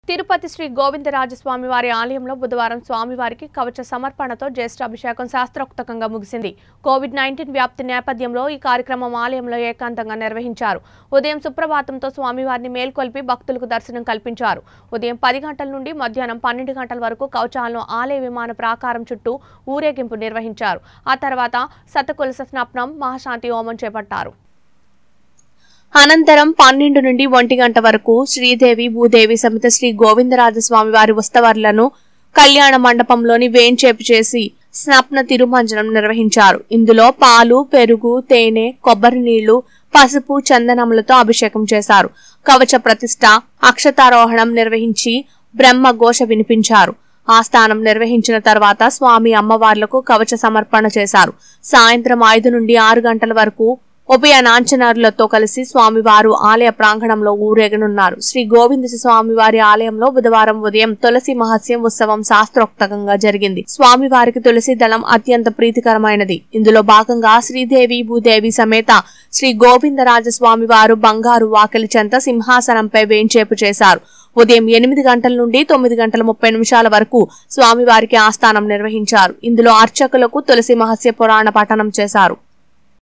తిరుపతి శ్రీ గోవిందరాజస్వామి వారి ఆలయంలో బుధవారం స్వామివారికి కవచ సమర్పణతో జ్యేష్ఠ అభిషేకం శాస్త్రోక్తకంగా ముగిసింది కోవిడ్ నైన్టీన్ వ్యాప్తి నేపథ్యంలో ఈ కార్యక్రమం ఆలయంలో ఏకాంతంగా నిర్వహించారు ఉదయం సుప్రభాతంతో స్వామివారిని మేల్కొల్పి భక్తులకు దర్శనం కల్పించారు ఉదయం పది గంటల నుండి మధ్యాహ్నం పన్నెండు గంటల వరకు కవచాలను ఆలయ విమాన ప్రాకారం చుట్టూ ఊరేగింపు నిర్వహించారు ఆ తర్వాత శతకులస స్నాపనం మహాశాంతి హోమం చేపట్టారు అనంతరం పన్నెండు నుండి ఒంటి గంట వరకు శ్రీదేవి భూదేవి సమేత శ్రీ గోవిందరాజస్వామి వారి ఉత్సవాలను కళ్యాణ మండపంలోని వేంచేపు చేసి స్నప్న తిరుమంజనం నిర్వహించారు ఇందులో పాలు పెరుగు తేనె కొబ్బరి నీళ్లు పసుపు చందనములతో అభిషేకం చేశారు కవచ ప్రతిష్ట అక్షతారోహణం నిర్వహించి బ్రహ్మ ఘోష వినిపించారు ఆస్థానం నిర్వహించిన తర్వాత స్వామి అమ్మవార్లకు కవచ సమర్పణ చేశారు సాయంత్రం ఐదు నుండి ఆరు గంటల వరకు ఉభయ నాంచనారులతో కలిసి స్వామివారు ఆలయ ప్రాంగణంలో ఊరేగనున్నారు శ్రీ గోవింద స్వామివారి ఆలయంలో బుధవారం ఉదయం తులసి మహస్యం ఉత్సవం శాస్త్రోక్తంగా జరిగింది స్వామివారికి తులసి దళం అత్యంత ప్రీతికరమైనది ఇందులో భాగంగా శ్రీదేవి భూదేవి సమేత శ్రీ గోవిందరాజస్వామి వారు బంగారు వాకిలి చెంత సింహాసనంపై వేంచేపు చేశారు ఉదయం ఎనిమిది గంటల నుండి తొమ్మిది గంటల ముప్పై నిమిషాల వరకు స్వామివారికి ఆస్థానం నిర్వహించారు ఇందులో అర్చకులకు తులసి మహస్య పురాణ పఠనం చేశారు